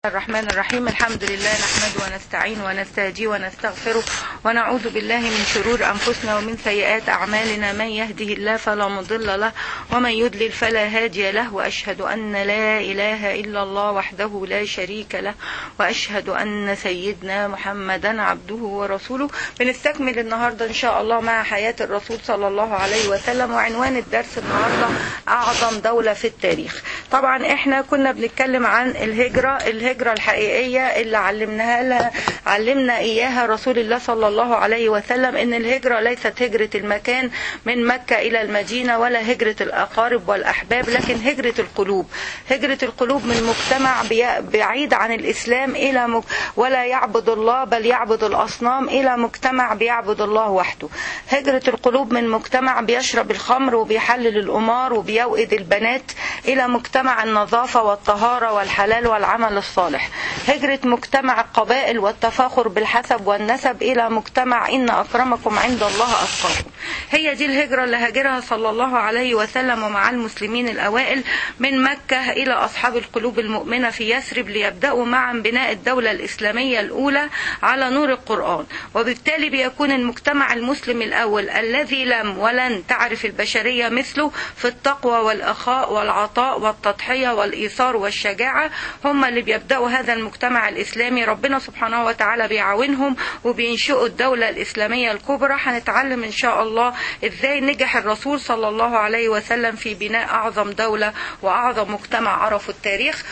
الرحمن الرحيم الحمد لله نحمد ونستعين ونستهدي ونستغفره ونعوذ بالله من شرور أنفسنا ومن سيئات أعمالنا من يهده الله فلا مضل له ومن يضلل فلا هادي له وأشهد أن لا إله إلا الله وحده لا شريك له وأشهد أن سيدنا محمدا عبده ورسوله بنستكمل النهاردة إن شاء الله مع حياة الرسول صلى الله عليه وسلم وعنوان الدرس النهاردة أعظم دولة في التاريخ طبعا احنا كنا بنتكلم عن الهجرة الهجرة الحقيقية اللي علمناها لها علمنا إياها رسول الله صلى الله عليه وسلم إن الهجرة ليست هجرة المكان من مكة إلى المدينة ولا هجرة الأقارب والأحباب لكن هجرة القلوب هجرة القلوب من مجتمع بعيد عن الإسلام إلى مك... ولا يعبد الله بل يعبد الأصنام إلى مجتمع بيعبد الله وحده هجرة القلوب من مجتمع بيشرب الخمر وبيحلل الأمار وبيوئد البنات إلى مجتمع النظافة والطهارة والحلال والعمل الصالح هجرة مجتمع القبائل والتفاخر بالحسب والنسب إلى مجتمع إن أكرمكم عند الله أتقاكم هي دي الهجرة اللي هاجرها صلى الله عليه وسلم ومع المسلمين الأوائل من مكة إلى أصحاب القلوب المؤمنة في يثرب ليبدأوا معا بناء الدولة الإسلامية الأولى على نور القرآن وبالتالي بيكون المجتمع المسلم الأول الذي لم ولن تعرف البشرية مثله في التقوى والأخاء والعطاء والتضحية والإيثار والشجاعة هم اللي بيبدأوا هذا المجتمع الإسلامي ربنا سبحانه وتعالى بيعاونهم وبينشئوا الدولة الإسلامية الكبرى هنتعلم إن شاء الله إزاي نجح الرسول صلى الله عليه وسلم في بناء أعظم دولة وأعظم مجتمع عرفوا التاريخ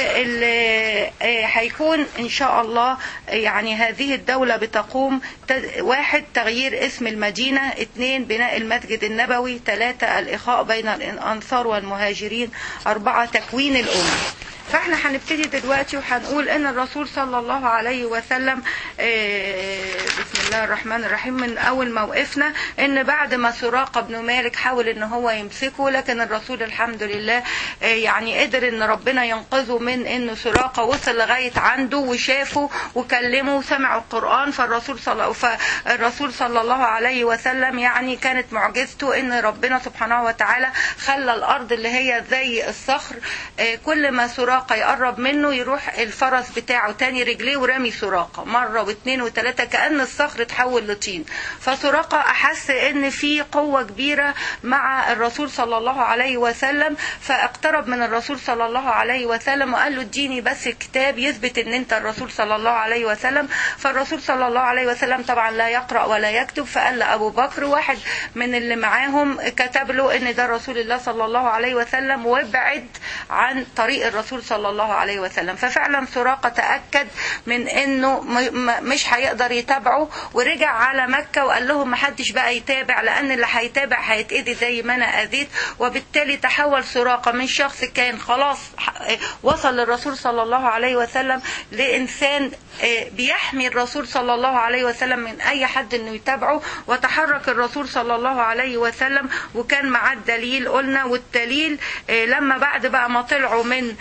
واللي هيكون إن شاء الله يعني هذه الدولة بتقوم واحد تغيير اسم المدينة اثنين بناء المسجد النبوي ثلاثة الإخاء بين الأنصار والمهاجرين أربعة تكوين الأمة فاحنا هنبتدي دلوقتي وهنقول ان الرسول صلى الله عليه وسلم بسم الله الرحمن الرحيم من اول موقفنا ان بعد ما سراقه بن مالك حاول ان هو يمسكه لكن الرسول الحمد لله يعني قدر ان ربنا ينقذه من ان سراقه وصل لغايه عنده وشافه وكلمه وسمع القران فالرسول صلى فالرسول صلى الله عليه وسلم يعني كانت معجزته ان ربنا سبحانه وتعالى خلى الارض اللي هي زي الصخر كل ما سراقه سراقة يقرب منه يروح الفرس بتاعه تاني رجليه ورامي سراقة مرة واثنين وثلاثة كأن الصخر اتحول لطين فسراقة أحس إن في قوة كبيرة مع الرسول صلى الله عليه وسلم فاقترب من الرسول صلى الله عليه وسلم وقال له اديني بس كتاب يثبت إن أنت الرسول صلى الله عليه وسلم فالرسول صلى الله عليه وسلم طبعا لا يقرأ ولا يكتب فقال لأبو بكر واحد من اللي معاهم كتب له إن ده رسول الله صلى الله عليه وسلم وابعد عن طريق الرسول صلى الله عليه وسلم ففعلا سراقة تأكد من انه مش هيقدر يتابعه ورجع على مكة وقال لهم محدش بقى يتابع لان اللي هيتابع هيتأذي زي ما انا اذيت وبالتالي تحول سراقة من شخص كان خلاص وصل للرسول صلى الله عليه وسلم لانسان بيحمي الرسول صلى الله عليه وسلم من اي حد انه يتابعه وتحرك الرسول صلى الله عليه وسلم وكان معاه الدليل قلنا والدليل لما بعد بقى ما طلعوا من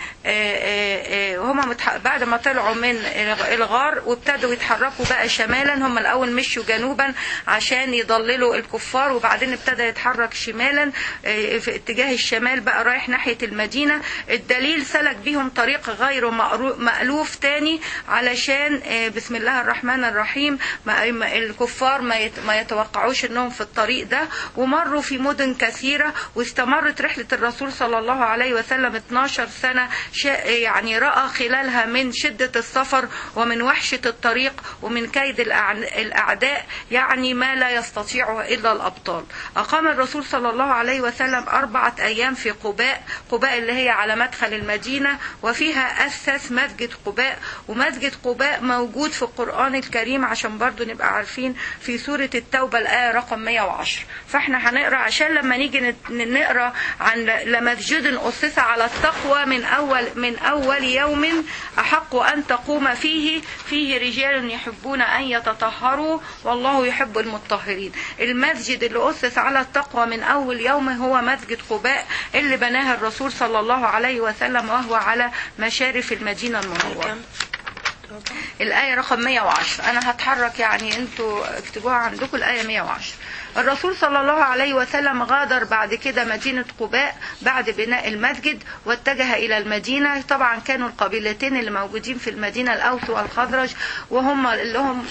هما متح... بعد ما طلعوا من الغار وابتدوا يتحركوا بقى شمالا هم الاول مشوا جنوبا عشان يضللوا الكفار وبعدين ابتدى يتحرك شمالا في اتجاه الشمال بقى رايح ناحيه المدينه الدليل سلك بيهم طريق غير مألوف تاني علشان بسم الله الرحمن الرحيم الكفار ما يتوقعوش انهم في الطريق ده ومروا في مدن كثيره واستمرت رحله الرسول صلى الله عليه وسلم 12 سنه يعني رأى خلالها من شدة السفر ومن وحشة الطريق ومن كيد الأعداء يعني ما لا يستطيعه إلا الأبطال أقام الرسول صلى الله عليه وسلم أربعة أيام في قباء قباء اللي هي على مدخل المدينة وفيها أسس مسجد قباء ومسجد قباء موجود في القرآن الكريم عشان برضو نبقى عارفين في سورة التوبة الآية رقم 110 فاحنا هنقرأ عشان لما نيجي نقرأ عن لمسجد أسس على التقوى من أول من أول يوم أحق أن تقوم فيه فيه رجال يحبون أن يتطهروا والله يحب المطهرين المسجد اللي أسس على التقوى من أول يوم هو مسجد قباء اللي بناه الرسول صلى الله عليه وسلم وهو على مشارف المدينة المنورة الآية رقم 110 أنا هتحرك يعني أنتوا اكتبوها عندكم الآية 110 الرسول صلى الله عليه وسلم غادر بعد كده مدينة قباء بعد بناء المسجد واتجه إلى المدينة طبعا كانوا القبيلتين اللي موجودين في المدينة الأوس والخزرج وهم اللي هم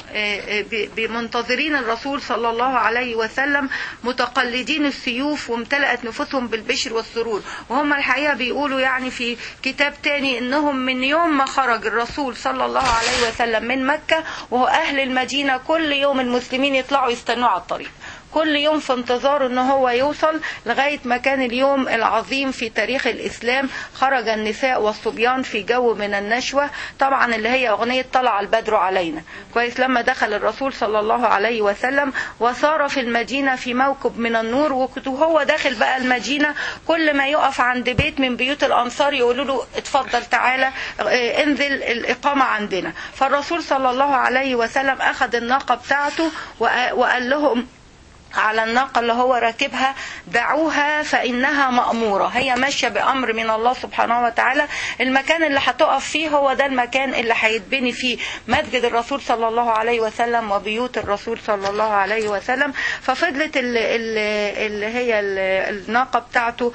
بمنتظرين الرسول صلى الله عليه وسلم متقلدين السيوف وامتلأت نفوسهم بالبشر والسرور وهم الحقيقة بيقولوا يعني في كتاب تاني انهم من يوم ما خرج الرسول صلى الله عليه وسلم من مكة وهو أهل المدينة كل يوم المسلمين يطلعوا يستنوا على الطريق كل يوم في انتظار ان هو يوصل لغاية ما كان اليوم العظيم في تاريخ الاسلام خرج النساء والصبيان في جو من النشوة طبعا اللي هي اغنية طلع البدر علينا كويس لما دخل الرسول صلى الله عليه وسلم وصار في المدينة في موكب من النور وهو داخل بقى المدينة كل ما يقف عند بيت من بيوت الانصار يقولوا له اتفضل تعالى انزل الاقامة عندنا فالرسول صلى الله عليه وسلم اخذ الناقة بتاعته وقال لهم على الناقة اللي هو راكبها دعوها فإنها مأمورة هي ماشية بأمر من الله سبحانه وتعالى المكان اللي هتقف فيه هو ده المكان اللي هيتبني فيه مسجد الرسول صلى الله عليه وسلم وبيوت الرسول صلى الله عليه وسلم ففضلت اللي, اللي هي الناقة بتاعته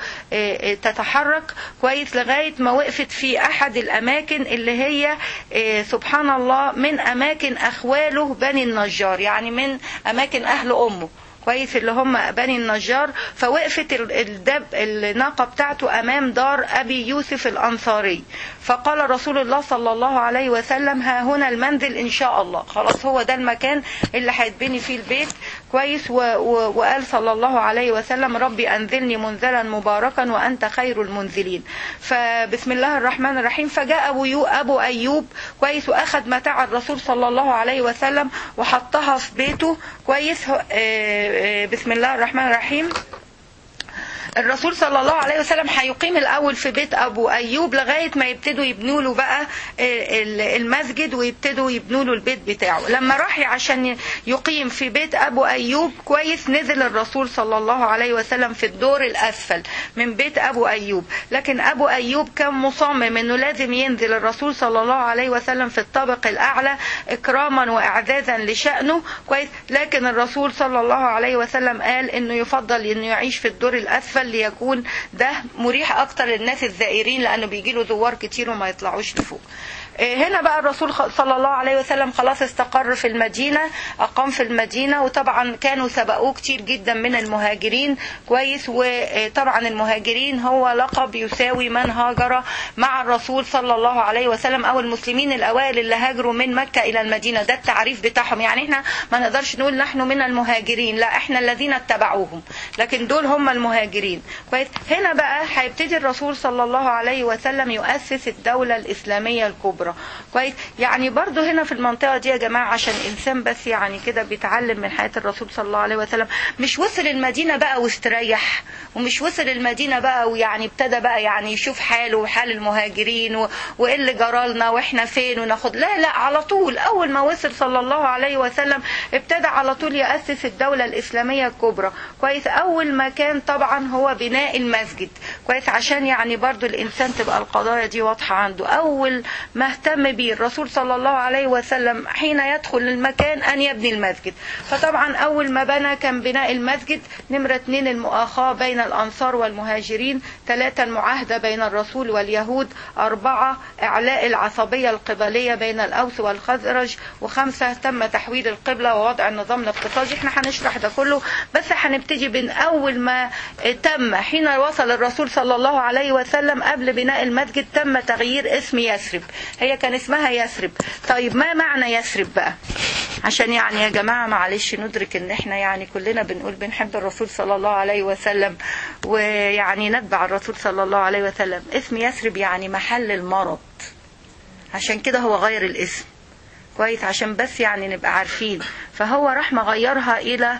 تتحرك كويس لغاية ما وقفت في أحد الأماكن اللي هي سبحان الله من أماكن أخواله بني النجار يعني من أماكن أهل أمه كويس اللي هم بني النجار فوقفت الدب الناقة بتاعته أمام دار أبي يوسف الأنصاري فقال رسول الله صلى الله عليه وسلم ها هنا المنزل إن شاء الله خلاص هو ده المكان اللي هيتبني فيه البيت كويس و و وقال صلى الله عليه وسلم ربي أنزلني منزلا مباركا وأنت خير المنزلين فبسم الله الرحمن الرحيم فجاء أبو, أبو أيوب كويس وأخذ متاع الرسول صلى الله عليه وسلم وحطها في بيته كويس بسم الله الرحمن الرحيم الرسول صلى الله عليه وسلم هيقيم الاول في بيت ابو ايوب لغايه ما يبتدوا يبنوا له بقى المسجد ويبتدوا يبنوا له البيت بتاعه لما راح عشان يقيم في بيت ابو ايوب كويس نزل الرسول صلى الله عليه وسلم في الدور الاسفل من بيت ابو ايوب لكن ابو ايوب كان مصمم انه لازم ينزل الرسول صلى الله عليه وسلم في الطابق الاعلى اكراما واعزازا لشانه كويس لكن الرسول صلى الله عليه وسلم قال انه يفضل انه يعيش في الدور الاسفل ليكون ده مريح اكتر للناس الزائرين لانه بيجي له زوار كتير وما يطلعوش لفوق هنا بقى الرسول صلى الله عليه وسلم خلاص استقر في المدينة أقام في المدينة وطبعا كانوا سبقوه كتير جدا من المهاجرين كويس وطبعا المهاجرين هو لقب يساوي من هاجر مع الرسول صلى الله عليه وسلم أو المسلمين الأوائل اللي هاجروا من مكة إلى المدينة ده التعريف بتاعهم يعني احنا ما نقدرش نقول نحن من المهاجرين لا احنا الذين اتبعوهم لكن دول هم المهاجرين كويس هنا بقى هيبتدي الرسول صلى الله عليه وسلم يؤسس الدولة الإسلامية الكبرى الكبرى كويس يعني برضو هنا في المنطقة دي يا جماعة عشان إنسان بس يعني كده بيتعلم من حياة الرسول صلى الله عليه وسلم مش وصل المدينة بقى واستريح ومش وصل المدينة بقى ويعني ابتدى بقى يعني يشوف حاله وحال المهاجرين و... وإيه اللي جرالنا وإحنا فين وناخد لا لا على طول أول ما وصل صلى الله عليه وسلم ابتدى على طول يأسس الدولة الإسلامية الكبرى كويس أول ما كان طبعا هو بناء المسجد كويس عشان يعني برضو الإنسان تبقى القضايا دي واضحة عنده أول ما اهتم به الرسول صلى الله عليه وسلم حين يدخل المكان أن يبني المسجد فطبعا أول ما بنى كان بناء المسجد نمرة اثنين المؤاخاة بين الأنصار والمهاجرين ثلاثة المعاهدة بين الرسول واليهود أربعة إعلاء العصبية القبلية بين الأوس والخزرج وخمسة تم تحويل القبلة ووضع النظام الاقتصادي احنا هنشرح ده كله بس هنبتدي من أول ما تم حين وصل الرسول صلى الله عليه وسلم قبل بناء المسجد تم تغيير اسم يثرب هي كان اسمها يثرب طيب ما معنى يثرب بقى عشان يعني يا جماعة معلش ندرك ان احنا يعني كلنا بنقول بنحب الرسول صلى الله عليه وسلم ويعني نتبع الرسول صلى الله عليه وسلم اسم يثرب يعني محل المرض عشان كده هو غير الاسم كويس عشان بس يعني نبقى عارفين فهو راح مغيرها الى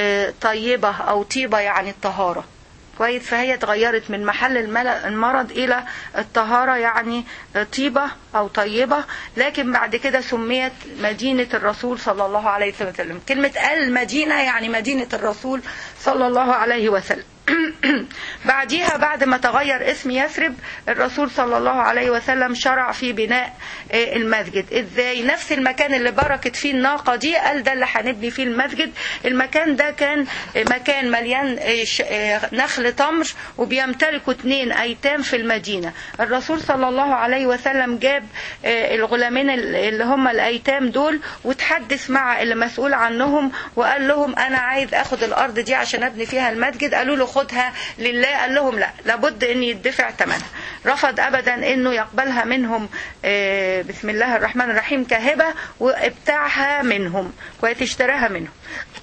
طيبة او طيبة يعني الطهارة كويس فهي اتغيرت من محل المرض الى الطهارة يعني طيبة او طيبة لكن بعد كده سميت مدينة الرسول صلى الله عليه وسلم كلمة المدينة يعني مدينة الرسول صلى الله عليه وسلم بعديها بعد ما تغير اسم يثرب الرسول صلى الله عليه وسلم شرع في بناء آه، المسجد ازاي نفس المكان اللي بركت فيه الناقة دي قال ده اللي هنبني فيه المسجد المكان ده كان آه، مكان مليان آه، ش- آه، نخل تمر وبيمتلكوا اتنين ايتام في المدينة الرسول صلى الله عليه وسلم جاب آه، الغلامين ال- اللي هم الايتام دول وتحدث مع اللي مسؤول عنهم وقال لهم انا عايز اخد الارض دي عشان ابني فيها المسجد قالوا له خدها لله قال لهم لا لابد ان يدفع ثمنها رفض ابدا انه يقبلها منهم آه، بسم الله الرحمن الرحيم كهبه وابتاعها منهم كويس اشتراها منهم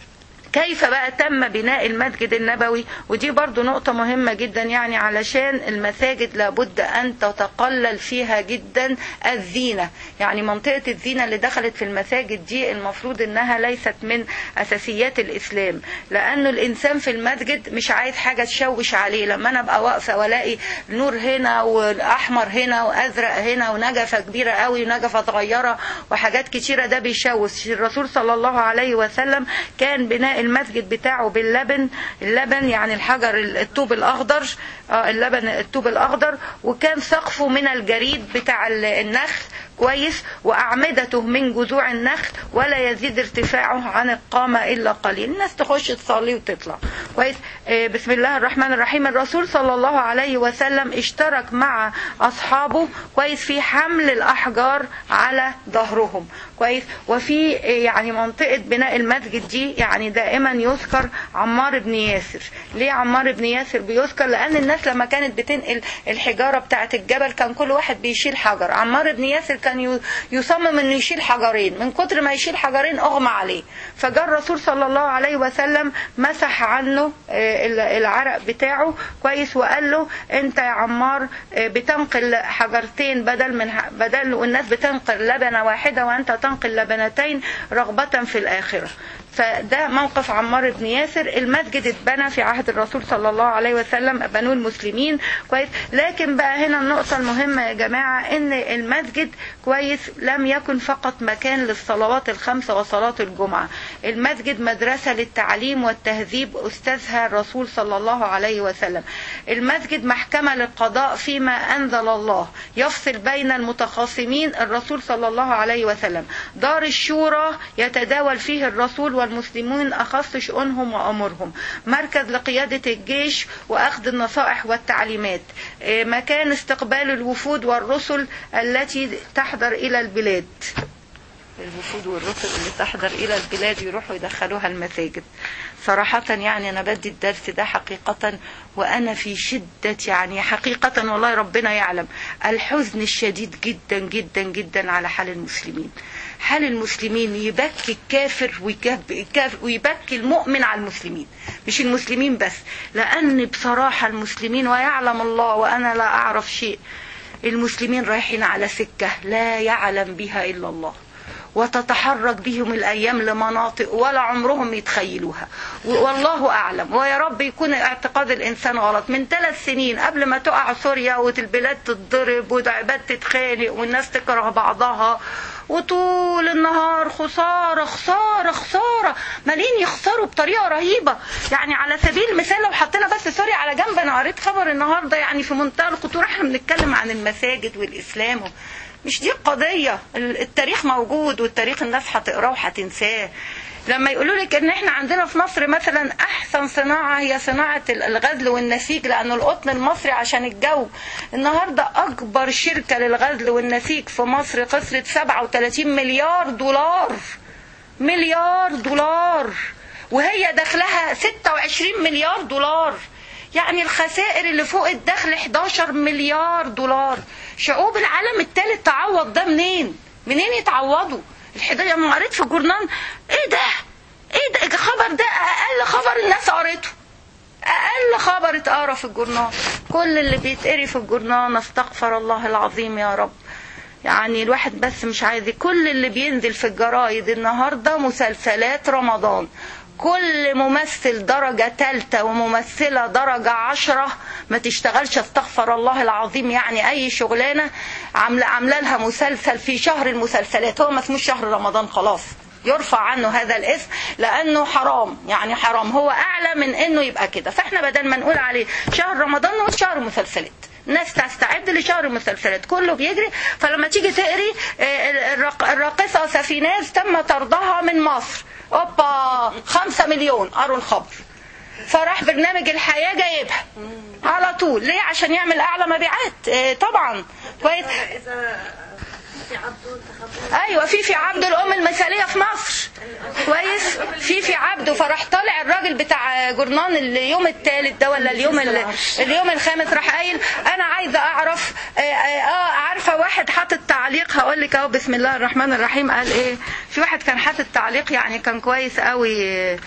كيف بقى تم بناء المسجد النبوي ودي برضو نقطة مهمة جدا يعني علشان المساجد لابد أن تتقلل فيها جدا الزينة يعني منطقة الزينة اللي دخلت في المساجد دي المفروض أنها ليست من أساسيات الإسلام لأنه الإنسان في المسجد مش عايز حاجة تشوش عليه لما أنا أبقى واقفة وألاقي نور هنا وأحمر هنا وأزرق هنا ونجفة كبيرة قوي ونجفة صغيرة وحاجات كتيرة ده بيشوش الرسول صلى الله عليه وسلم كان بناء المسجد بتاعه باللبن اللبن يعني الحجر الطوب الأخضر آه، اللبن الطوب الأخضر وكان سقفه من الجريد بتاع ال- النخل كويس وأعمدته من جذوع النخل ولا يزيد ارتفاعه عن القامة إلا قليل الناس تخش تصلي وتطلع كويس آه، بسم الله الرحمن الرحيم الرسول صلى الله عليه وسلم اشترك مع أصحابه كويس في حمل الأحجار على ظهرهم كويس وفي آه، يعني منطقة بناء المسجد دي يعني دائما يذكر عمار بن ياسر ليه عمار بن ياسر بيذكر لأن الناس لما كانت بتنقل الحجارة بتاعة الجبل كان كل واحد بيشيل حجر عمار بن ياسر كان ي- يصمم انه يشيل حجرين من كتر ما يشيل حجرين اغمى عليه فجاء الرسول صلى الله عليه وسلم مسح عنه آه، ال- العرق بتاعه كويس وقال له انت يا عمار آه، بتنقل حجرتين بدل من ح- بدل والناس بتنقل لبنه واحده وانت تنقل لبنتين رغبه في الاخره فده موقف عمار بن ياسر المسجد اتبنى في عهد الرسول صلى الله عليه وسلم بنوه المسلمين كويس لكن بقى هنا النقطة المهمة يا جماعة ان المسجد كويس لم يكن فقط مكان للصلوات الخمسة وصلاة الجمعة المسجد مدرسة للتعليم والتهذيب أستاذها الرسول صلى الله عليه وسلم المسجد محكمة للقضاء فيما أنزل الله يفصل بين المتخاصمين الرسول صلى الله عليه وسلم دار الشورى يتداول فيه الرسول والمسلمون أخص شؤونهم وأمورهم مركز لقيادة الجيش وأخذ النصائح والتعليمات إيه، مكان استقبال الوفود والرسل التي تحضر إلى البلاد الوفود والرسل اللي تحضر إلى البلاد يروحوا يدخلوها المساجد صراحة يعني أنا بدي الدرس ده حقيقة وأنا في شدة يعني حقيقة والله ربنا يعلم الحزن الشديد جدا جدا جدا على حال المسلمين حال المسلمين يبكي الكافر ويكب- يكاف- ويبكي المؤمن على المسلمين مش المسلمين بس لأن بصراحة المسلمين ويعلم الله وأنا لا أعرف شيء المسلمين رايحين على سكة لا يعلم بها إلا الله وتتحرك بهم الأيام لمناطق ولا عمرهم يتخيلوها و- والله أعلم ويا رب يكون اعتقاد الإنسان غلط من ثلاث سنين قبل ما تقع سوريا والبلاد تتضرب والعباد تتخانق والناس تكره بعضها وطول النهار خسارة خسارة خسارة مالين يخسروا بطريقة رهيبة يعني على سبيل المثال لو حطينا بس سوريا على جنب أنا قريت خبر النهاردة يعني في منتهى الخطورة احنا بنتكلم عن المساجد والإسلام مش دي القضية التاريخ موجود والتاريخ الناس هتقراه وهتنساه لما يقولوا لك ان احنا عندنا في مصر مثلا احسن صناعه هي صناعه الغزل والنسيج لان القطن المصري عشان الجو النهارده اكبر شركه للغزل والنسيج في مصر خسرت 37 مليار دولار مليار دولار وهي دخلها 26 مليار دولار يعني الخسائر اللي فوق الدخل 11 مليار دولار شعوب العالم الثالث تعوض ده منين منين يتعوضوا الحدايه لما قريت في الجورنال ايه ده ايه ده الخبر ده اقل خبر الناس قريته اقل خبر اتقرا في الجورنال كل اللي بيتقري في الجورنال استغفر الله العظيم يا رب يعني الواحد بس مش عايز كل اللي بينزل في الجرايد النهارده مسلسلات رمضان كل ممثل درجة تالتة وممثلة درجة عشرة ما تشتغلش استغفر الله العظيم يعني أي شغلانة عاملة عاملة لها مسلسل في شهر المسلسلات هو ما اسموش شهر رمضان خلاص يرفع عنه هذا الاسم لانه حرام يعني حرام هو اعلى من انه يبقى كده فاحنا بدل ما نقول عليه شهر رمضان نقول شهر مسلسلات الناس تستعد لشهر المسلسلات كله بيجري فلما تيجي تقري آه، الراق- الراقصة سفيناز تم طردها من مصر اوبا خمسة مليون قروا الخبر فراح برنامج الحياة جايبها على طول ليه عشان يعمل اعلى مبيعات آه، طبعا كويس اذا في عبده انتخبوه ايوه في في عبده الام المثاليه في مصر كويس في في عبده فراح طالع الراجل بتاع جورنان اليوم الثالث ده ولا اليوم ال- اليوم الخامس راح قايل انا عايزه اعرف اه, آه عارفه واحد حاطط تعليق هقول لك اهو بسم الله الرحمن الرحيم قال ايه في واحد كان حاطط تعليق يعني كان كويس قوي آه،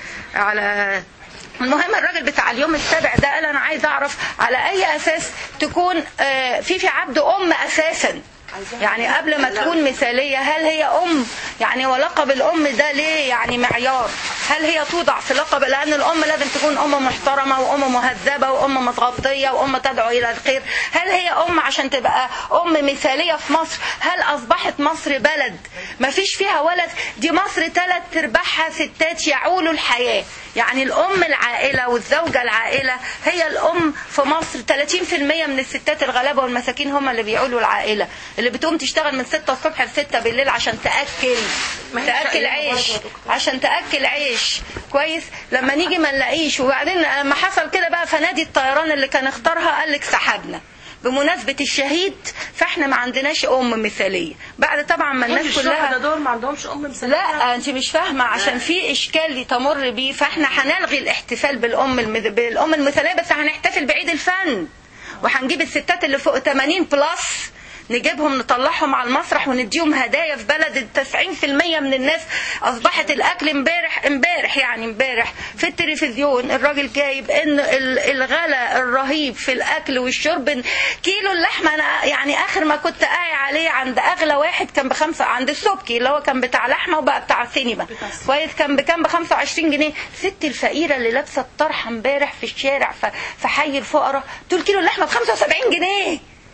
على المهم الراجل بتاع اليوم السابع ده قال انا عايز اعرف على اي اساس تكون آه، في في عبد ام اساسا يعني قبل ما تكون مثالية هل هي أم يعني ولقب الأم ده ليه يعني معيار هل هي توضع في لقب لأن الأم لازم تكون أم محترمة وأم مهذبة وأم متغطية وأم تدعو إلى الخير هل هي أم عشان تبقى أم مثالية في مصر هل أصبحت مصر بلد ما فيش فيها ولد دي مصر ثلاث أرباعها ستات يعولوا الحياة يعني الأم العائلة والزوجة العائلة هي الأم في مصر 30% من الستات الغلابة والمساكين هم اللي بيعولوا العائلة اللي بتقوم تشتغل من 6 الصبح ل 6 بالليل عشان تأكل ما هي تأكل شقية عيش برضه يا دكتور. عشان تأكل عيش كويس لما نيجي ما نلاقيش وبعدين لما حصل كده بقى فنادي الطيران اللي كان اختارها قال لك سحبنا بمناسبة الشهيد فاحنا ما عندناش أم مثالية بعد طبعا ما الناس كل كلها الشهداء دول ما عندهمش ام مثاليه لا انت مش فاهمه عشان في اشكال تمر بيه فاحنا هنلغي الاحتفال بالام المد... بالام المثاليه بس هنحتفل بعيد الفن وهنجيب الستات اللي فوق 80 بلس نجيبهم نطلعهم على المسرح ونديهم هدايا في بلد 90% من الناس اصبحت الاكل امبارح امبارح يعني امبارح في التلفزيون الراجل جايب ان ال- الغلا الرهيب في الاكل والشرب كيلو اللحمه انا يعني اخر ما كنت قاعد عليه عند اغلى واحد كان بخمسه عند السبكي اللي هو كان بتاع لحمه وبقى بتاع سينما كويس كان بكام ب 25 جنيه الست الفقيره اللي لابسه الطرحه امبارح في الشارع ف- في حي الفقراء تقول كيلو اللحمه ب 75 جنيه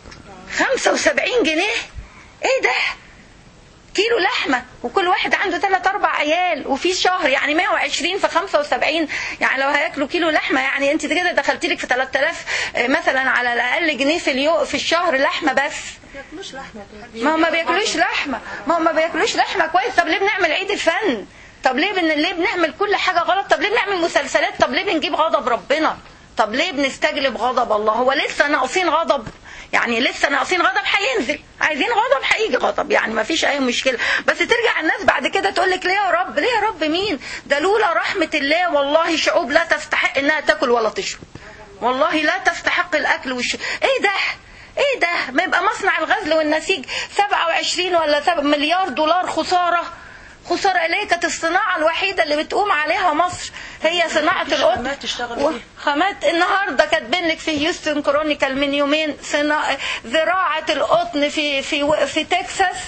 75 جنيه ايه ده كيلو لحمة وكل واحد عنده ثلاث أربع عيال وفي شهر يعني 120 في 75 يعني لو هياكلوا كيلو لحمة يعني أنت كده دخلتي لك في 3000 آه، مثلا على الأقل جنيه في اليوم في الشهر لحمة بس ما بياكلوش لحمه ما هم ما بياكلوش لحمة ما هم ما بياكلوش لحمة كويس طب ليه بنعمل عيد الفن طب ليه بن... ليه بنعمل كل حاجة غلط طب ليه بنعمل مسلسلات طب ليه بنجيب غضب ربنا طب ليه بنستجلب غضب الله هو لسه ناقصين غضب يعني لسه ناقصين غضب هينزل عايزين غضب هيجي غضب يعني ما فيش اي مشكله بس ترجع الناس بعد كده تقول لك ليه يا رب ليه يا رب مين ده لولا رحمه الله والله شعوب لا تستحق انها تاكل ولا تشرب والله لا تستحق الاكل والشرب ايه ده ايه ده ما يبقى مصنع الغزل والنسيج 27 ولا 7 مليار دولار خساره خسارة ليه كانت الصناعة الوحيدة اللي بتقوم عليها مصر هي صناعة القطن خامات تشتغلوا بيها. خامات النهارده كاتبين لك في هيوستن كرونيكال من يومين صنا... زراعة القطن في في في تكساس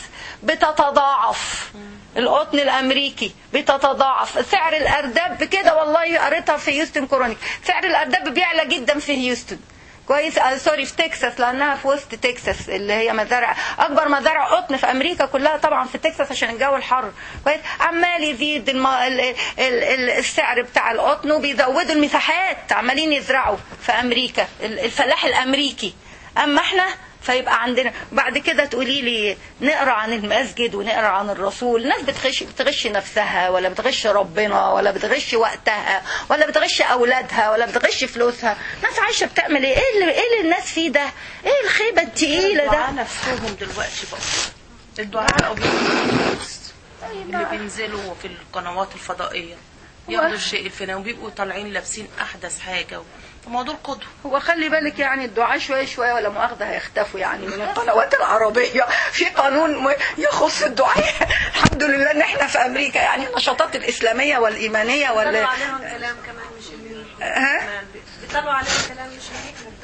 بتتضاعف القطن الامريكي بتتضاعف سعر الارداب كده والله قريتها في هيوستن كرونيك سعر الارداب بيعلى جدا في هيوستن كويس آه سوري في تكساس لانها في وسط تكساس اللي هي مزارع اكبر مزارع قطن في امريكا كلها طبعا في تكساس عشان الجو الحر كويس عمال يزيد الم... ال... ال... ال... السعر بتاع القطن وبيزودوا المساحات عمالين يزرعوا في امريكا ال- الفلاح الامريكي اما احنا فيبقى عندنا بعد كده تقولي لي نقرا عن المسجد ونقرا عن الرسول الناس بتغش بتغش نفسها ولا بتغش ربنا ولا بتغش وقتها ولا بتغش اولادها ولا بتغش فلوسها ناس عايشه بتعمل ايه ايه اللي, إيه اللي الناس فيه ده ايه الخيبه التقيله الدعاء ده نفسهم دلوقتي بقى الدعاء بقوا بياخدوا فلوس اللي بينزلوا في القنوات الفضائيه ياخدوا الشيء الفلاني وبيبقوا طالعين لابسين احدث حاجه فموضوع القدوه هو خلي بالك يعني الدعاء شويه شويه ولا مؤاخذه هيختفوا يعني من القنوات العربيه في قانون م- يخص الدعاء الحمد لله ان احنا في امريكا يعني النشاطات الاسلاميه والايمانيه بيطلعوا وال عليهم كلام كمان مش منيح ها؟ بيطلعوا عليهم كلام مش منيح من الدعاء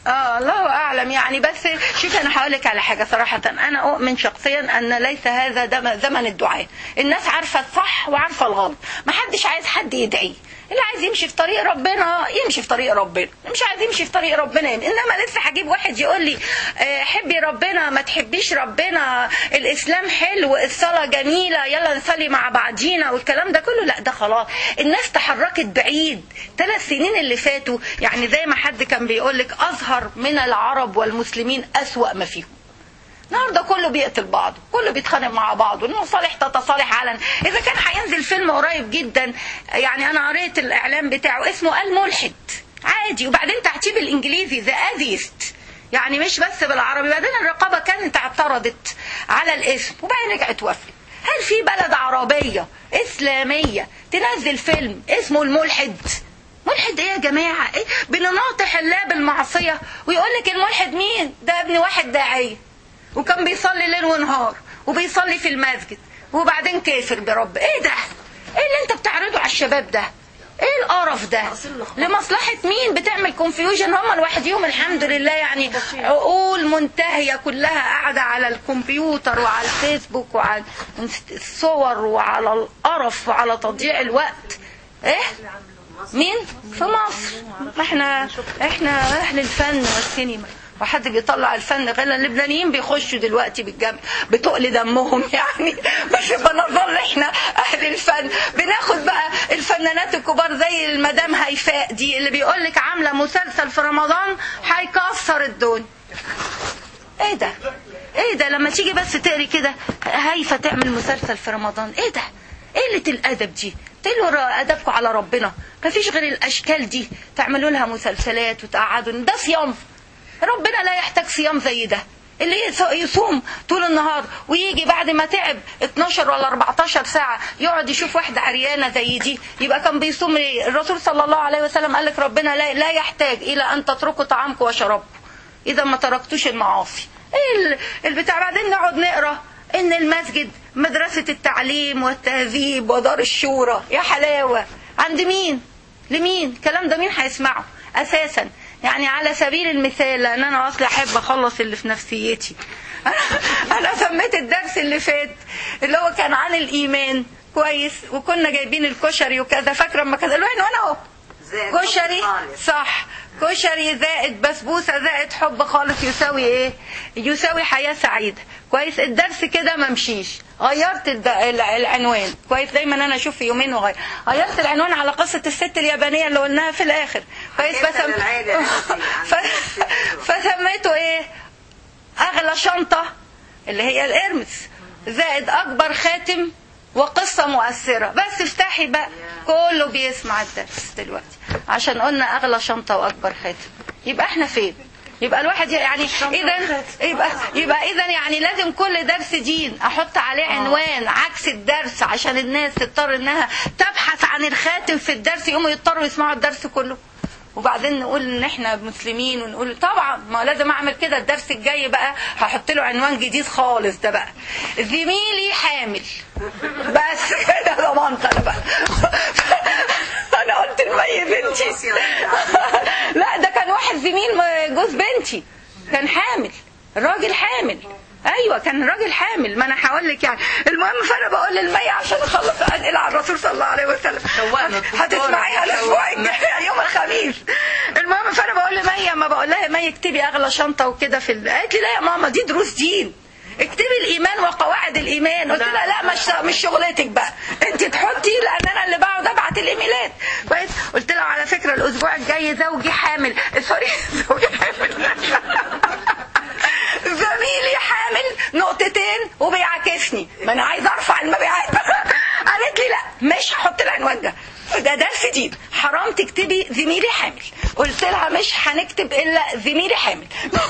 اه الله اعلم يعني بس شوف انا هقول لك على حاجه صراحه انا اؤمن شخصيا ان ليس هذا دم- زمن الدعاء الناس عارفه الصح وعارفه الغلط ما حدش عايز حد يدعي اللي عايز يمشي في طريق ربنا يمشي في طريق ربنا مش عايز يمشي في طريق ربنا يمشي. انما لسه هجيب واحد يقول لي آه، حبي ربنا ما تحبيش ربنا الاسلام حلو الصلاه جميله يلا نصلي مع بعضينا والكلام ده كله لا ده خلاص الناس تحركت بعيد ثلاث سنين اللي فاتوا يعني زي ما حد كان بيقول لك ازهر من العرب والمسلمين اسوا ما فيهم النهارده كله بيقتل بعضه كله بيتخانق مع بعضه المصالح تتصالح علنا اذا كان هينزل فيلم قريب جدا يعني انا قريت الاعلان بتاعه اسمه الملحد عادي وبعدين تحتيه بالانجليزي ذا اذيست يعني مش بس بالعربي بعدين الرقابه كانت اعترضت على الاسم وبعدين رجعت وافقت هل في بلد عربيه اسلاميه تنزل فيلم اسمه الملحد ملحد ايه يا جماعه إيه؟ بنناطح الله بالمعصيه ويقول لك الملحد مين ده ابن واحد داعيه وكان بيصلي ليل ونهار وبيصلي في المسجد وبعدين كافر برب ايه ده ايه اللي انت بتعرضه على الشباب ده ايه القرف ده لمصلحة مين بتعمل كونفيوجن هم لوحديهم الحمد لله يعني عقول منتهية كلها قاعدة على الكمبيوتر وعلى الفيسبوك وعلى الصور وعلى القرف وعلى تضييع الوقت ايه مين في مصر ما احنا احنا اهل الفن والسينما وحد بيطلع الفن غير اللبنانيين بيخشوا دلوقتي بالجنب بتقل دمهم يعني بس بنظل احنا اهل الفن بناخد بقى الفنانات الكبار زي المدام هيفاء دي اللي بيقول لك عامله مسلسل في رمضان هيكسر الدنيا ايه ده ايه ده لما تيجي بس تقري كده هايفه تعمل مسلسل في رمضان ايه ده قلة الأدب دي تقولوا أدبكم على ربنا مفيش غير الأشكال دي تعملوا لها مسلسلات وتقعدوا ده صيام ربنا لا يحتاج صيام زي ده اللي يصوم طول النهار ويجي بعد ما تعب 12 ولا 14 ساعة يقعد يشوف واحدة عريانة زي دي يبقى كان بيصوم ليه الرسول صلى الله عليه وسلم قال لك ربنا لا, لا يحتاج إلى أن تتركوا طعامكم وشرابكم إذا ما تركتوش المعاصي ايه البتاع بعدين نقعد نقرا ان المسجد مدرسة التعليم والتهذيب ودار الشورى يا حلاوة عند مين لمين الكلام ده مين هيسمعه اساسا يعني على سبيل المثال لان انا اصلا احب اخلص اللي في نفسيتي انا سميت الدرس اللي فات اللي هو كان عن الايمان كويس وكنا جايبين الكشري وكذا فاكره اما كذا الوين وانا اهو كشري صح كشري زائد بسبوسة زائد حب خالص يساوي ايه يساوي حياة سعيدة كويس الدرس كده ما مشيش غيرت الد... العنوان كويس دايما انا اشوف في يومين وغير غيرت العنوان على قصة الست اليابانية اللي قلناها في الاخر كويس فسم... ف... فسميته ايه اغلى شنطة اللي هي الارمس زائد اكبر خاتم وقصة مؤثرة بس افتحي بقى كله بيسمع الدرس دلوقتي عشان قلنا اغلى شنطة واكبر خاتم يبقى احنا فين يبقى الواحد يعني اذا يبقى يبقى اذا يعني لازم كل درس دين احط عليه عنوان عكس الدرس عشان الناس تضطر انها تبحث عن الخاتم في الدرس يقوموا يضطروا يسمعوا الدرس كله وبعدين نقول ان احنا مسلمين ونقول طبعا ما لازم اعمل كده الدرس الجاي بقى هحط له عنوان جديد خالص ده بقى زميلي حامل بس كده ضمنت انا بقى انا قلت لمي بنتي لا ده كان واحد زميل جوز بنتي كان حامل راجل حامل ايوه كان راجل حامل ما انا هقول لك يعني المهم فانا بقول للمي عشان اخلص انقل على الرسول صلى الله عليه وسلم هتسمعيها الاسبوع الجاي يوم الخميس المهم فانا بقول لمي اما بقول لها مي اكتبي اغلى شنطه وكده في ال... قالت لي لا يا ماما دي دروس دين اكتبي الايمان وقواعد الايمان قلت لها لا مش مش شغلتك بقى انت تحطي لان انا اللي بقعد ابعت الايميلات كويس قلت لها على فكره الاسبوع الجاي زوجي حامل سوري زوجي حامل زميلي حامل نقطتين وبيعاكسني ما انا عايزه ارفع المبيعات قالت لي لا مش هحط العنوان ده ده درس دين حرام تكتبي زميلي حامل قلت لها مش هنكتب الا زميلي حامل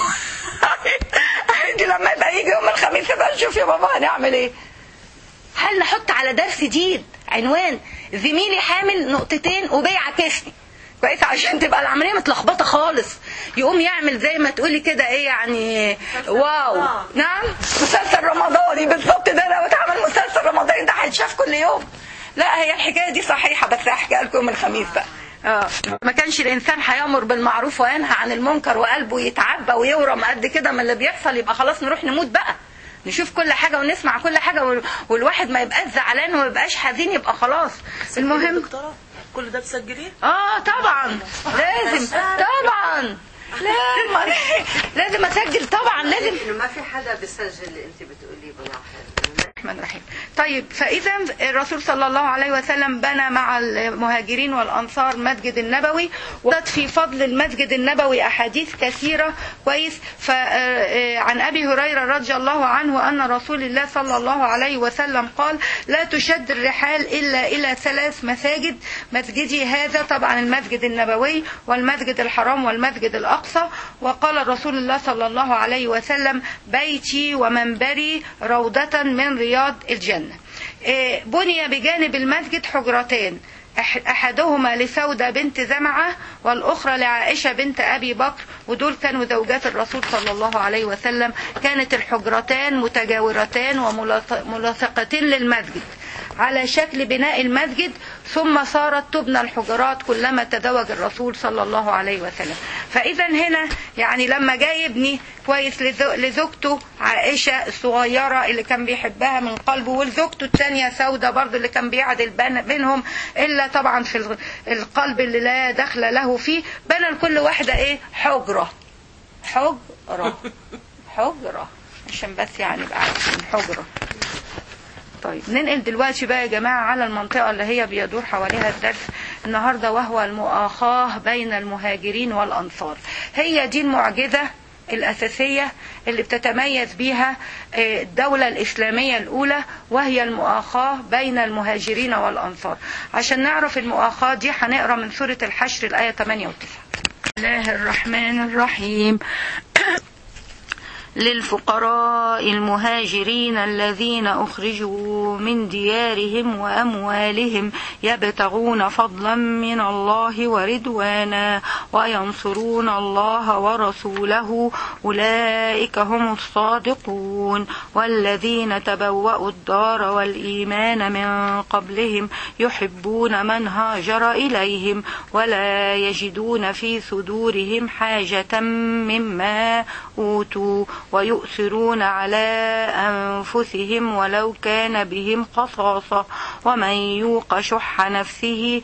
قالت لي لما يبقى يجي يوم الخميس يبقى نشوف يا بابا هنعمل ايه هل نحط على درس دين عنوان زميلي حامل نقطتين وبيعاكسني كويس عشان تبقى العمليه متلخبطه خالص يقوم يعمل زي ما تقولي كده ايه يعني واو نعم مسلسل رمضاني بالظبط ده لو اتعمل مسلسل رمضاني ده هيتشاف كل يوم لا هي الحكايه دي صحيحه بس هحكيها لكم يوم الخميس بقى اه ما كانش الانسان هيامر بالمعروف وينهى عن المنكر وقلبه يتعبى ويورم قد كده من اللي بيحصل يبقى خلاص نروح نموت بقى نشوف كل حاجه ونسمع كل حاجه وال- والواحد ما يبقاش زعلان وما يبقاش حزين يبقى خلاص المهم دكتورة كل ده بتسجليه اه طبعا لازم طبعا لازم لازم اسجل طبعا لازم انه ما في حدا بيسجل اللي انت بتقوليه بلاحظ الرحمن الرحيم طيب فإذا الرسول صلى الله عليه وسلم بنى مع المهاجرين والأنصار مسجد النبوي وردت في فضل المسجد النبوي أحاديث كثيرة كويس فعن أبي هريرة رضي الله عنه أن رسول الله صلى الله عليه وسلم قال لا تشد الرحال إلا إلى ثلاث مساجد مسجدي هذا طبعا المسجد النبوي والمسجد الحرام والمسجد الأقصى وقال رسول الله صلى الله عليه وسلم بيتي ومنبري روضة من رياض الجنة إيه، بني بجانب المسجد حجرتان أح- أحدهما لسودة بنت زمعة والأخرى لعائشة بنت أبي بكر ودول كانوا زوجات الرسول صلى الله عليه وسلم كانت الحجرتان متجاورتان وملاصقتين للمسجد على شكل بناء المسجد ثم صارت تبنى الحجرات كلما تزوج الرسول صلى الله عليه وسلم فإذا هنا يعني لما جاي يبني كويس لزو- لزوجته عائشة الصغيرة اللي كان بيحبها من قلبه ولزوجته الثانية سودة برضه اللي كان بيعدل بين- بينهم إلا طبعا في الغ- القلب اللي لا دخل له فيه بنى لكل واحدة إيه حجرة حجرة حجرة عشان بس يعني يبقى عارفين حجرة طيب ننقل دلوقتي بقى يا جماعة على المنطقة اللي هي بيدور حواليها الدرس النهاردة وهو المؤاخاة بين المهاجرين والأنصار هي دي المعجزة الأساسية اللي بتتميز بيها آه، الدولة الإسلامية الأولى وهي المؤاخاة بين المهاجرين والأنصار عشان نعرف المؤاخاة دي هنقرأ من سورة الحشر الآية 8 و 9 بسم الله الرحمن الرحيم للفقراء المهاجرين الذين أخرجوا من ديارهم وأموالهم يبتغون فضلا من الله ورضوانا وينصرون الله ورسوله أولئك هم الصادقون والذين تبوأوا الدار والإيمان من قبلهم يحبون من هاجر إليهم ولا يجدون في صدورهم حاجة مما أوتوا ويؤثرون على أنفسهم ولو كان بهم خصاصة ومن يوق شح نفسه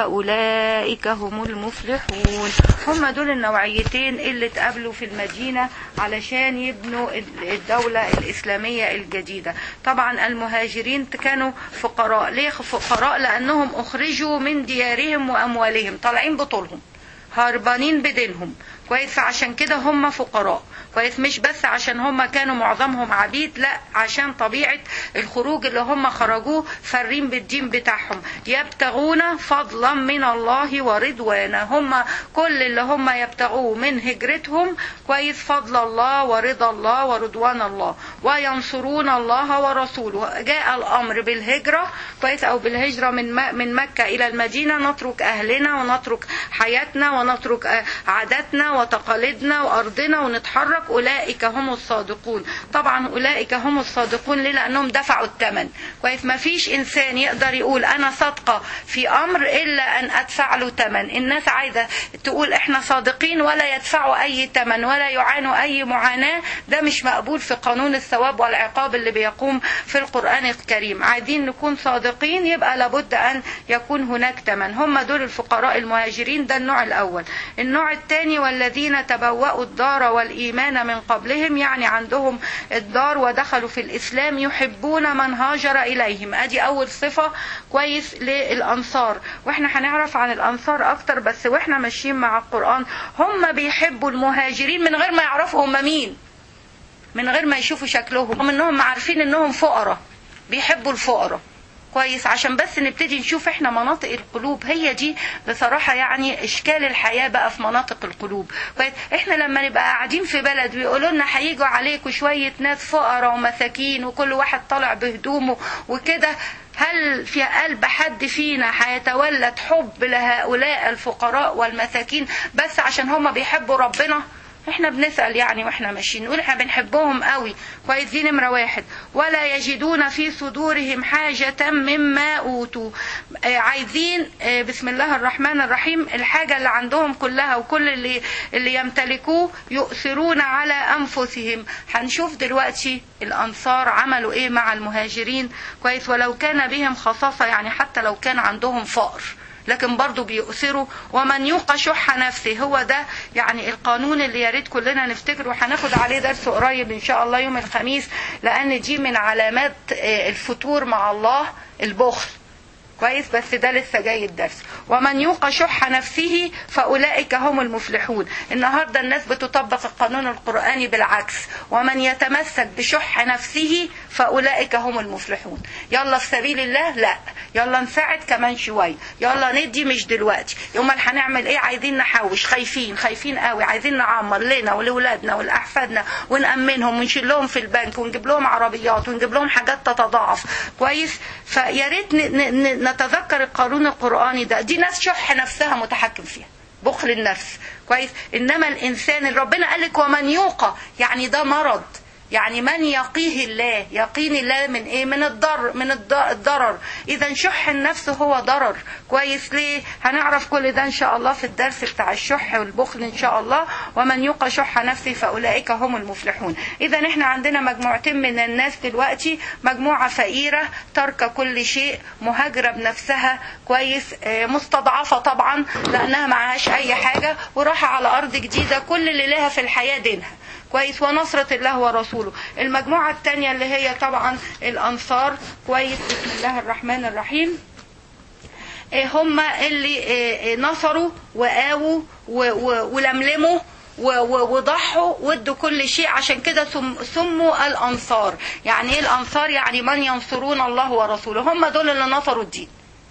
فأولئك هم المفلحون هم دول النوعيتين اللي اتقابلوا في المدينة علشان يبنوا الدولة الإسلامية الجديدة طبعا المهاجرين كانوا فقراء ليه فقراء لأنهم أخرجوا من ديارهم وأموالهم طالعين بطولهم هربانين بدينهم كويس عشان كده هم فقراء كويس مش بس عشان هم كانوا معظمهم عبيد لا عشان طبيعة الخروج اللي هم خرجوه فارين بالدين بتاعهم يبتغون فضلا من الله ورضوانا هم كل اللي هم يبتغوه من هجرتهم كويس فضل الله ورضا الله ورضوان الله وينصرون الله ورسوله جاء الامر بالهجرة كويس او بالهجرة من م- من مكة الى المدينة نترك اهلنا ونترك حياتنا ونترك آه، عاداتنا وتقاليدنا وارضنا ونتحرك اولئك هم الصادقون طبعا اولئك هم الصادقون ليه لانهم دفعوا الثمن كويس ما فيش انسان يقدر يقول انا صادقه في امر الا ان ادفع له ثمن الناس عايزه تقول احنا صادقين ولا يدفعوا اي ثمن ولا يعانوا اي معاناه ده مش مقبول في قانون الثواب والعقاب اللي بيقوم في القران الكريم عايزين نكون صادقين يبقى لابد ان يكون هناك ثمن هم دول الفقراء المهاجرين ده النوع الاول النوع الثاني والذين تبوأوا الدار والإيمان من قبلهم يعني عندهم الدار ودخلوا في الإسلام يحبون من هاجر إليهم أدي أول صفة كويس للأنصار وإحنا هنعرف عن الأنصار أكتر بس وإحنا ماشيين مع القرآن هم بيحبوا المهاجرين من غير ما يعرفوا هم مين من غير ما يشوفوا شكلهم هم انهم عارفين انهم فقراء بيحبوا الفقراء كويس عشان بس نبتدي نشوف احنا مناطق القلوب هي دي بصراحه يعني اشكال الحياه بقى في مناطق القلوب كويس احنا لما نبقى قاعدين في بلد ويقولوا لنا هيجوا عليكم شويه ناس فقراء ومساكين وكل واحد طالع بهدومه وكده هل في قلب حد فينا هيتولد حب لهؤلاء الفقراء والمساكين بس عشان هم بيحبوا ربنا احنا بنسأل يعني واحنا ماشيين نقول احنا بنحبهم قوي كويس دي نمرة واحد ولا يجدون في صدورهم حاجة مما أوتوا آه، عايزين آه، بسم الله الرحمن الرحيم الحاجة اللي عندهم كلها وكل اللي اللي يمتلكوه يؤثرون على أنفسهم هنشوف دلوقتي الأنصار عملوا إيه مع المهاجرين كويس ولو كان بهم خصاصة يعني حتى لو كان عندهم فقر لكن برضو بيؤثروا ومن يوق شح نفسه هو ده يعني القانون اللي يا ريت كلنا نفتكره وهناخد عليه درس قريب ان شاء الله يوم الخميس لان دي من علامات آه، الفتور مع الله البخل كويس بس ده لسه جاي الدرس ومن يوق شح نفسه فاولئك هم المفلحون النهارده الناس بتطبق القانون القراني بالعكس ومن يتمسك بشح نفسه فاولئك هم المفلحون يلا في سبيل الله لا يلا نساعد كمان شويه يلا ندي مش دلوقتي امال هنعمل ايه عايزين نحوش خايفين خايفين قوي عايزين نعمر لنا ولولادنا ولاحفادنا ونامنهم ونشيل لهم في البنك ونجيب لهم عربيات ونجيب لهم حاجات تتضاعف كويس فيا ريت ن- ن- ن- نتذكر القانون القراني ده دي ناس شح نفسها متحكم فيها بخل النفس كويس انما الانسان اللي ربنا قال لك ومن يوقى يعني ده مرض يعني من يقيه الله يقين الله من ايه من الضر من الض- الضرر اذا شح النفس هو ضرر كويس ليه هنعرف كل ده ان شاء الله في الدرس بتاع الشح والبخل ان شاء الله ومن يوق شح نفسه فاولئك هم المفلحون اذا احنا عندنا مجموعتين من الناس دلوقتي مجموعه فقيره ترك كل شيء مهاجره بنفسها كويس آه، مستضعفه طبعا لانها معهاش اي حاجه وراحه على ارض جديده كل اللي لها في الحياه دينها كويس ونصرة الله ورسوله المجموعة الثانية اللي هي طبعا الأنصار كويس بسم الله الرحمن الرحيم إيه هم اللي إيه إيه نصروا وقاووا و- و- ولملموا و- و- وضحوا وادوا كل شيء عشان كده سم- سموا الأنصار يعني ايه الأنصار يعني من ينصرون الله ورسوله هم دول اللي نصروا الدين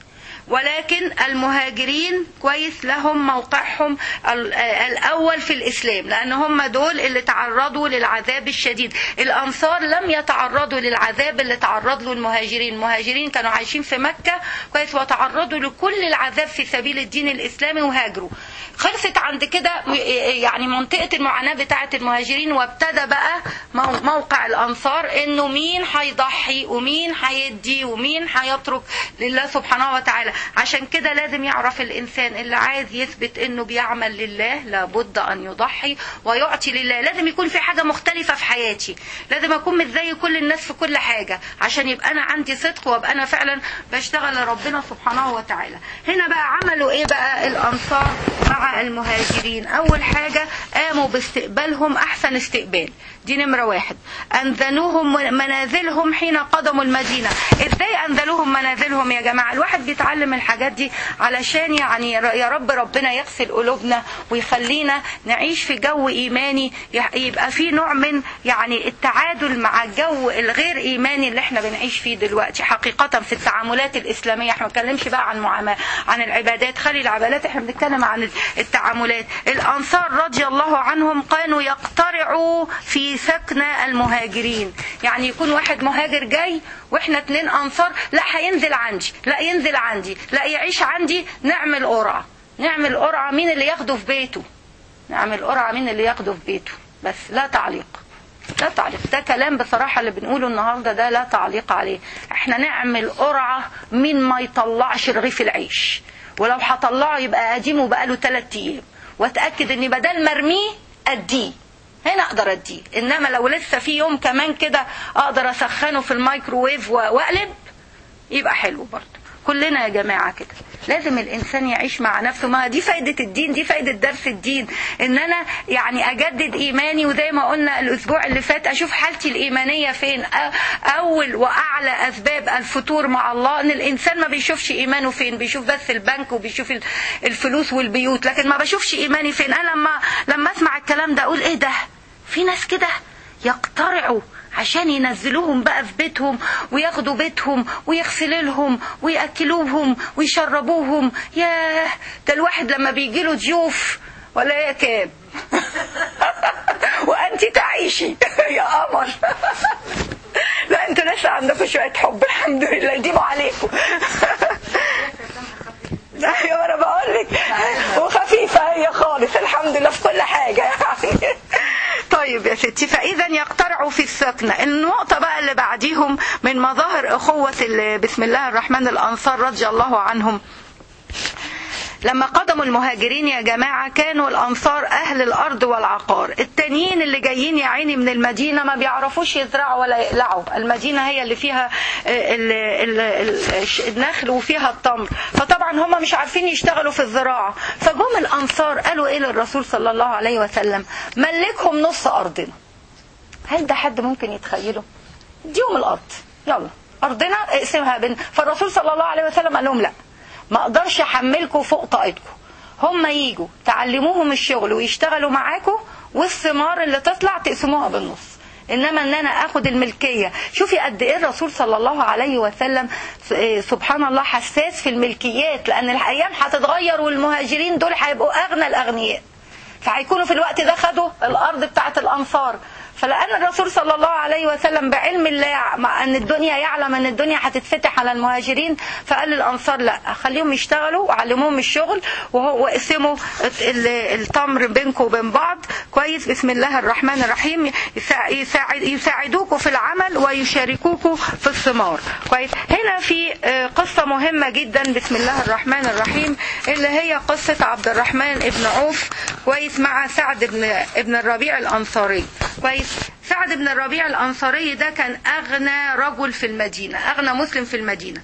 ولكن المهاجرين كويس لهم موقعهم ال- الأول في الإسلام لأن هم دول اللي تعرضوا للعذاب الشديد الأنصار لم يتعرضوا للعذاب اللي تعرض له المهاجرين المهاجرين كانوا عايشين في مكة كويس وتعرضوا لكل العذاب في سبيل الدين الإسلامي وهاجروا خلصت عند كده يعني منطقة المعاناة بتاعة المهاجرين وابتدى بقى مو- موقع الأنصار إنه مين هيضحي ومين هيدي ومين هيترك لله سبحانه وتعالى عشان كده لازم يعرف الإنسان اللي عايز يثبت إنه بيعمل لله لابد أن يضحي ويعطي لله لازم يكون في حاجة مختلفة في حياتي لازم أكون مش زي كل الناس في كل حاجة عشان يبقى أنا عندي صدق وأبقى أنا فعلا بشتغل لربنا سبحانه وتعالى هنا بقى عملوا إيه بقى الأنصار مع المهاجرين أول حاجة قاموا باستقبالهم أحسن استقبال دي نمرة واحد أنزلوهم منازلهم حين قدموا المدينة إزاي أنزلوهم منازلهم يا جماعة الواحد بيتعلم الحاجات دي علشان يعني يا رب ربنا يغسل قلوبنا ويخلينا نعيش في جو إيماني يبقى في نوع من يعني التعادل مع الجو الغير إيماني اللي احنا بنعيش فيه دلوقتي حقيقة في التعاملات الإسلامية احنا ما بنتكلمش بقى عن معاملة عن العبادات خلي العبادات احنا بنتكلم عن التعاملات الأنصار رضي الله عنهم كانوا يقترعوا في سكن المهاجرين يعني يكون واحد مهاجر جاي واحنا اتنين انصار لا هينزل عندي لا ينزل عندي لا يعيش عندي نعمل قرعه نعمل قرعه مين اللي ياخده في بيته نعمل قرعه مين اللي ياخده في بيته بس لا تعليق لا تعليق ده كلام بصراحه اللي بنقوله النهارده ده لا تعليق عليه احنا نعمل قرعه مين ما يطلعش رغيف العيش ولو هطلعه يبقى قديمه بقاله ثلاث ايام واتاكد اني بدل مرميه اديه هنا اقدر اديه انما لو لسه في يوم كمان كده اقدر اسخنه في الميكروويف واقلب يبقى حلو برضه كلنا يا جماعه كده لازم الانسان يعيش مع نفسه ما دي فايده الدين دي فايده درس الدين ان انا يعني اجدد ايماني وزي ما قلنا الاسبوع اللي فات اشوف حالتي الايمانيه فين اول واعلى اسباب الفتور مع الله ان الانسان ما بيشوفش ايمانه فين بيشوف بس البنك وبيشوف الفلوس والبيوت لكن ما بشوفش ايماني فين انا لما لما اسمع الكلام ده اقول ايه ده في ناس كده يقترعوا عشان ينزلوهم بقى في بيتهم وياخدوا بيتهم ويغسلوا لهم وياكلوهم ويشربوهم ياه ده الواحد لما بيجي له ضيوف ولا يا كام وانت تعيشي يا قمر لا انتوا لسه عندكم شويه حب الحمد لله يديموا عليكم ايوه انا بقول لك وخفيفه هي خالص الحمد لله في كل حاجه يعني طيب يا ستي فاذا يقترعوا في السكنه النقطه بقى اللي بعديهم من مظاهر اخوه ال- بسم الله الرحمن الانصار رضي الله عنهم لما قدموا المهاجرين يا جماعة كانوا الأنصار أهل الأرض والعقار التانيين اللي جايين يا عيني من المدينة ما بيعرفوش يزرعوا ولا يقلعوا المدينة هي اللي فيها آه، ال- ال- ال- النخل وفيها التمر فطبعا هم مش عارفين يشتغلوا في الزراعة فجم الأنصار قالوا إيه للرسول صلى الله عليه وسلم ملكهم نص أرضنا هل ده حد ممكن يتخيله اديهم الارض يلا ارضنا اقسمها بين فالرسول صلى الله عليه وسلم قال لهم لا ما اقدرش احملكم فوق طاقتكم هم يجوا تعلموهم الشغل ويشتغلوا معاكم والثمار اللي تطلع تقسموها بالنص انما ان انا اخد الملكيه شوفي قد ايه الرسول صلى الله عليه وسلم س- سبحان الله حساس في الملكيات لان الايام هتتغير والمهاجرين دول هيبقوا اغنى الاغنياء فهيكونوا في الوقت ده خدوا الارض بتاعت الانصار فلان الرسول صلى الله عليه وسلم بعلم الله مع ان الدنيا يعلم ان الدنيا هتتفتح على المهاجرين فقال للانصار لا خليهم يشتغلوا وعلموهم الشغل وهو وقسموا ال- التمر بينكم وبين بعض كويس بسم الله الرحمن الرحيم يساع- يساعد يساعدوكم في العمل ويشاركوكم في الثمار كويس هنا في آه، قصة مهمة جدا بسم الله الرحمن الرحيم اللي هي قصة عبد الرحمن ابن عوف كويس مع سعد بن ابن الربيع الأنصاري كويس سعد بن الربيع الأنصاري ده كان أغنى رجل في المدينة أغنى مسلم في المدينة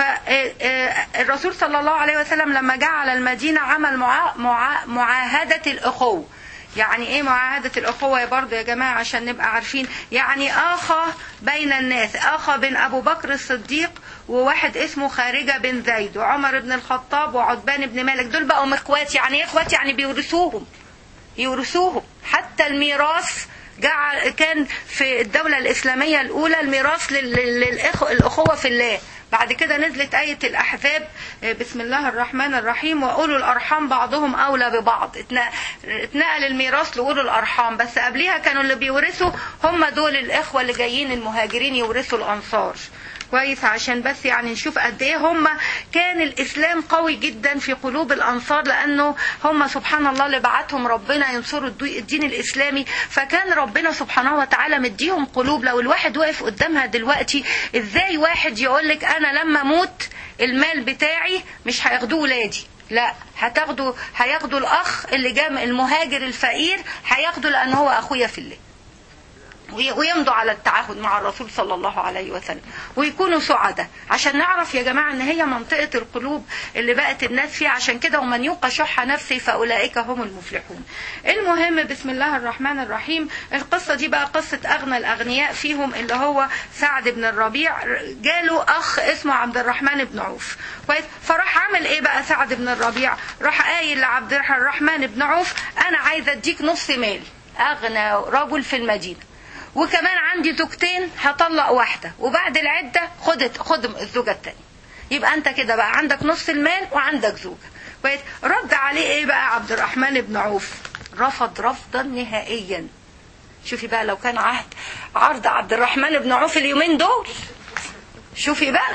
فالرسول صلى الله عليه وسلم لما جاء على المدينة عمل معا- معا- معاهدة الأخوة يعني ايه معاهدة الأخوة يا برضه يا جماعة عشان نبقى عارفين يعني آخى بين الناس آخى بين أبو بكر الصديق وواحد اسمه خارجة بن زيد وعمر بن الخطاب وعتبان بن مالك دول بقوا اخوات يعني ايه اخوات يعني بيورثوهم يورثوهم حتى الميراث جعل كان في الدولة الإسلامية الأولى الميراث للأخوة في الله بعد كده نزلت آية الأحزاب آه، بسم الله الرحمن الرحيم وأولو الأرحام بعضهم أولى ببعض اتن- اتنقل الميراث لأولو الأرحام بس قبليها كانوا اللي بيورثوا هم دول الإخوة اللي جايين المهاجرين يورثوا الأنصار كويس عشان بس يعني نشوف قد ايه هم كان الاسلام قوي جدا في قلوب الانصار لانه هم سبحان الله اللي بعتهم ربنا ينصروا الدو- الدين الاسلامي فكان ربنا سبحانه وتعالى مديهم قلوب لو الواحد واقف قدامها دلوقتي ازاي واحد يقول لك انا لما اموت المال بتاعي مش هياخدوه ولادي لا هتاخدوا هياخدوا الاخ اللي جاء المهاجر الفقير هياخده لان هو اخويا في الله وي- ويمضوا على التعهد مع الرسول صلى الله عليه وسلم ويكونوا سعداء عشان نعرف يا جماعة ان هي منطقة القلوب اللي بقت الناس فيها عشان كده ومن يوق شح نفسه فأولئك هم المفلحون المهم بسم الله الرحمن الرحيم القصة دي بقى قصة أغنى الأغنياء فيهم اللي هو سعد بن الربيع جاله أخ اسمه عبد الرحمن بن عوف كويس فراح عمل ايه بقى سعد بن الربيع راح قايل لعبد الرحمن بن عوف انا عايز اديك نص مالي اغنى رجل في المدينه وكمان عندي زوجتين هطلق واحدة وبعد العدة خد خد الزوجة التانية يبقى انت كده بقى عندك نص المال وعندك زوجة كويس رد عليه ايه بقى عبد الرحمن بن عوف رفض رفضا نهائيا شوفي بقى لو كان عهد عرض عبد الرحمن بن عوف اليومين دول شوفي بقى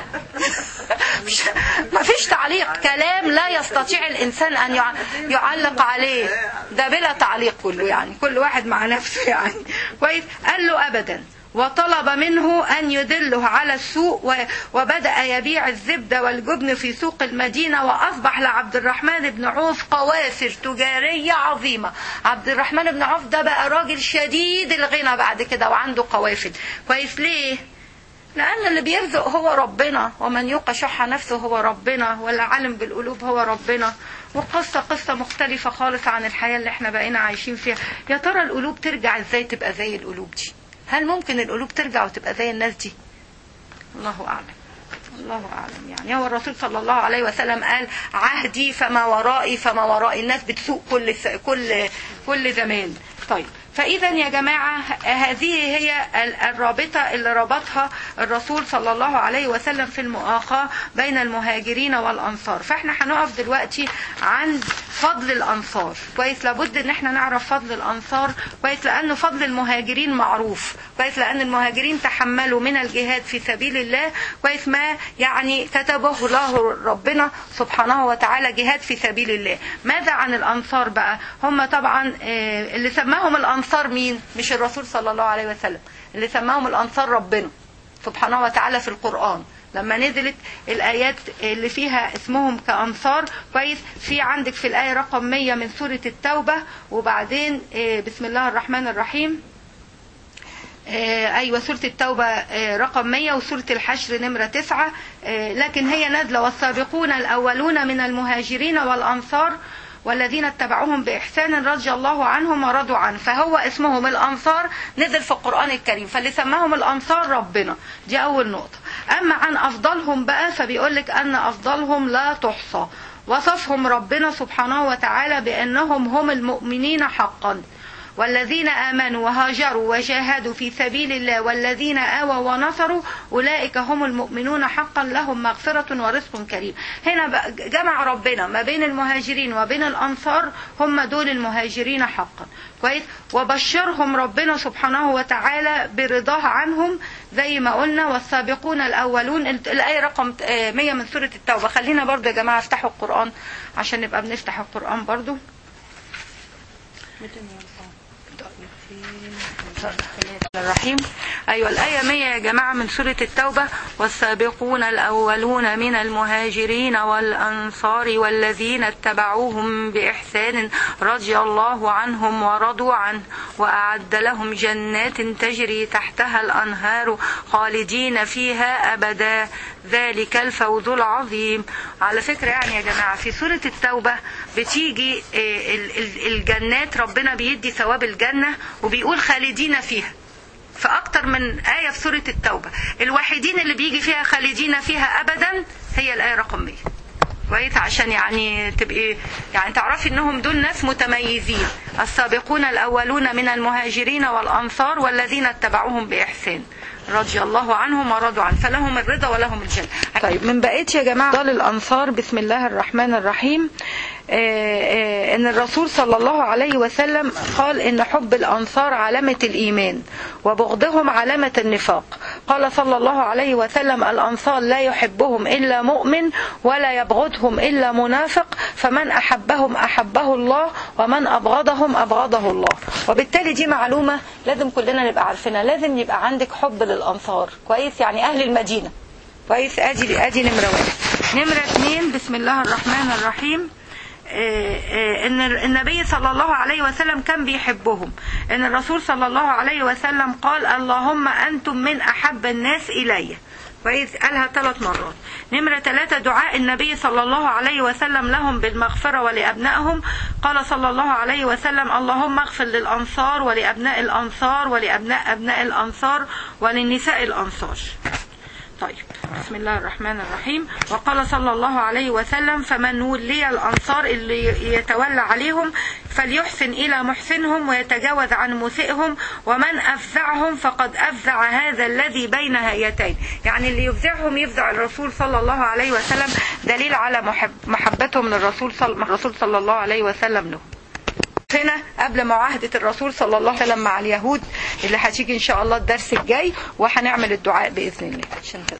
مش ما فيش تعليق كلام لا يستطيع الانسان ان يع- يعلق عليه ده بلا تعليق كله يعني كل واحد مع نفسه يعني كويس قال له ابدا وطلب منه أن يدله على السوق و- وبدأ يبيع الزبدة والجبن في سوق المدينة وأصبح لعبد الرحمن بن عوف قوافر تجارية عظيمة عبد الرحمن بن عوف ده بقى راجل شديد الغنى بعد كده وعنده قوافل كويس ليه؟ لأن اللي بيرزق هو ربنا ومن يوق شح نفسه هو ربنا والعالم بالقلوب هو ربنا والقصة قصة مختلفة خالص عن الحياة اللي احنا بقينا عايشين فيها يا ترى القلوب ترجع ازاي تبقى زي القلوب دي هل ممكن القلوب ترجع وتبقى زي الناس دي الله أعلم الله أعلم يعني هو الرسول صلى الله عليه وسلم قال عهدي فما ورائي فما ورائي الناس بتسوق كل س- كل كل زمان طيب فإذا يا جماعة ه- هذه هي ال- الرابطة اللي ربطها الرسول صلى الله عليه وسلم في المؤاخاة بين المهاجرين والأنصار فإحنا هنقف دلوقتي عند فضل الأنصار كويس لابد إن إحنا نعرف فضل الأنصار كويس لأن فضل المهاجرين معروف كويس لأن المهاجرين تحملوا من الجهاد في سبيل الله كويس ما يعني كتبه له ربنا سبحانه وتعالى جهاد في سبيل الله ماذا عن الأنصار بقى هم طبعا آه، اللي سماهم الأنصار الانصار مين مش الرسول صلى الله عليه وسلم اللي سماهم الانصار ربنا سبحانه وتعالى في القرآن لما نزلت الآيات اللي فيها اسمهم كأنصار كويس في عندك في الآية رقم 100 من سورة التوبة وبعدين آه، بسم الله الرحمن الرحيم آه، أيوة سورة التوبة آه، رقم 100 وسورة الحشر نمرة 9 آه، لكن هي نازلة والسابقون الأولون من المهاجرين والأنصار والذين اتبعوهم بإحسان رضي الله عنهم ورضوا عنه فهو اسمهم الأنصار نزل في القرآن الكريم فاللي سماهم الأنصار ربنا دي أول نقطة أما عن أفضلهم بقى فبيقول لك أن أفضلهم لا تحصى وصفهم ربنا سبحانه وتعالى بأنهم هم المؤمنين حقا والذين آمنوا وهاجروا وجاهدوا في سبيل الله والذين آووا ونصروا أولئك هم المؤمنون حقا لهم مغفرة ورزق كريم هنا بقى جمع ربنا ما بين المهاجرين وبين الأنصار هم دول المهاجرين حقا كويس وبشرهم ربنا سبحانه وتعالى برضاه عنهم زي ما قلنا والسابقون الأولون الآية رقم آه، 100 من سورة التوبة خلينا برضو يا جماعة افتحوا القرآن عشان نبقى بنفتح القرآن برضو الرحيم أيوة الآية 100 يا جماعة من سورة التوبة والسابقون الأولون من المهاجرين والأنصار والذين اتبعوهم بإحسان رضي الله عنهم ورضوا عنه وأعد لهم جنات تجري تحتها الأنهار خالدين فيها أبدا ذلك الفوز العظيم على فكرة يعني يا جماعة في سورة التوبة بتيجي آه، ال- ال- الجنات ربنا بيدي ثواب الجنة وبيقول خالدين فيها في أكتر من آية في سورة التوبة الوحيدين اللي بيجي فيها خالدين فيها أبدا هي الآية رقم 100 كويس عشان يعني تبقي يعني تعرفي انهم دول ناس متميزين السابقون الاولون من المهاجرين والانصار والذين اتبعوهم باحسان رضي الله عنهم ورضوا عنه فلهم الرضا ولهم الجنه طيب من بقيه يا جماعه ضل الانصار بسم الله الرحمن الرحيم آه، آه، ان الرسول صلى الله عليه وسلم قال ان حب الانصار علامه الايمان وبغضهم علامه النفاق قال صلى الله عليه وسلم الانصار لا يحبهم الا مؤمن ولا يبغضهم الا منافق فمن احبهم احبه الله ومن ابغضهم ابغضه الله وبالتالي دي معلومه لازم كلنا نبقى عارفينها لازم يبقى عندك حب للانصار كويس يعني اهل المدينه كويس ادي ادي نمره واحد نمره اتنين بسم الله الرحمن الرحيم آه، آه، ان النبي صلى الله عليه وسلم كان بيحبهم ان الرسول صلى الله عليه وسلم قال اللهم انتم من احب الناس الي كويس قالها ثلاث مرات نمرة ثلاثة دعاء النبي صلى الله عليه وسلم لهم بالمغفرة ولأبنائهم قال صلى الله عليه وسلم اللهم اغفر للأنصار ولأبناء الأنصار ولأبناء أبناء الأنصار وللنساء الأنصار طيب بسم الله الرحمن الرحيم وقال صلى الله عليه وسلم فمن ولي الأنصار اللي يتولى عليهم فليحسن إلى محسنهم ويتجاوز عن مسيئهم ومن أفزعهم فقد أفزع هذا الذي بين هيتين يعني اللي يفزعهم يفزع الرسول صلى الله عليه وسلم دليل على محب محبتهم للرسول صلى الرسول صلى الله عليه وسلم له هنا قبل معاهدة الرسول صلى الله عليه وسلم مع اليهود اللي هتيجي إن شاء الله الدرس الجاي وهنعمل الدعاء بإذن الله عشان